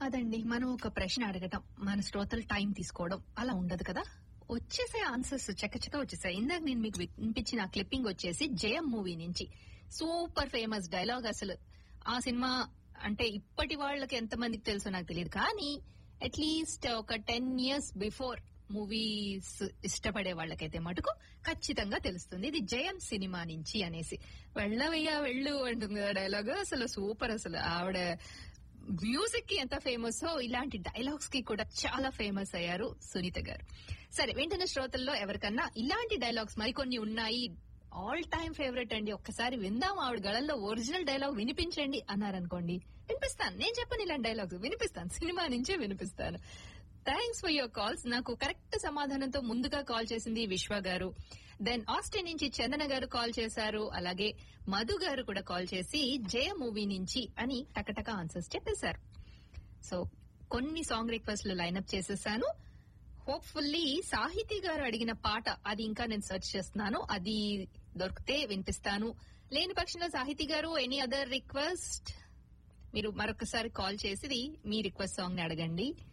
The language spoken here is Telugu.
అదండి మనం ఒక ప్రశ్న అడగటం మన శ్రోతలు టైం తీసుకోవడం అలా ఉండదు కదా వచ్చేసే ఆన్సర్స్ చక్కచక్క వచ్చేసాయి ఇందాక నేను మీకు వినిపించిన క్లిప్పింగ్ వచ్చేసి జయం మూవీ నుంచి సూపర్ ఫేమస్ డైలాగ్ అసలు ఆ సినిమా అంటే ఇప్పటి వాళ్ళకి ఎంతమందికి తెలుసో నాకు తెలియదు కానీ అట్లీస్ట్ ఒక టెన్ ఇయర్స్ బిఫోర్ మూవీస్ ఇష్టపడే వాళ్ళకైతే మటుకు ఖచ్చితంగా తెలుస్తుంది ఇది జయం సినిమా నుంచి అనేసి వెళ్ళవయ్యా వెళ్ళు అంటుంది కదా డైలాగ్ అసలు సూపర్ అసలు ఆవిడ మ్యూజిక్ కి ఎంత ఫేమస్ ఇలాంటి డైలాగ్స్ కి కూడా చాలా ఫేమస్ అయ్యారు సునీత గారు సరే వెంటనే శ్రోతల్లో ఎవరికన్నా ఇలాంటి డైలాగ్స్ మరికొన్ని ఉన్నాయి ఆల్ టైమ్ ఫేవరెట్ అండి ఒక్కసారి విందాం ఆవిడ గళంలో ఒరిజినల్ డైలాగ్ వినిపించండి అన్నారనుకోండి వినిపిస్తాను నేను చెప్పను ఇలాంటి డైలాగ్స్ వినిపిస్తాను సినిమా నుంచే వినిపిస్తాను థ్యాంక్స్ ఫర్ యువర్ కాల్స్ నాకు కరెక్ట్ సమాధానంతో ముందుగా కాల్ చేసింది విశ్వ గారు దెన్ ఆస్టిన్ నుంచి చందన గారు కాల్ చేశారు అలాగే మధు గారు కూడా కాల్ చేసి జయ మూవీ నుంచి అని టకటక ఆన్సర్స్ చెప్పేశారు సో కొన్ని సాంగ్ రిక్వెస్ట్లు లైన్అప్ చేసేసాను హోప్ఫుల్లీ సాహితీ గారు అడిగిన పాట అది ఇంకా నేను సెర్చ్ చేస్తున్నాను అది దొరికితే వినిపిస్తాను లేని పక్షంలో సాహితీ గారు ఎనీ అదర్ రిక్వెస్ట్ మీరు మరొకసారి కాల్ చేసి మీ రిక్వెస్ట్ సాంగ్ ని అడగండి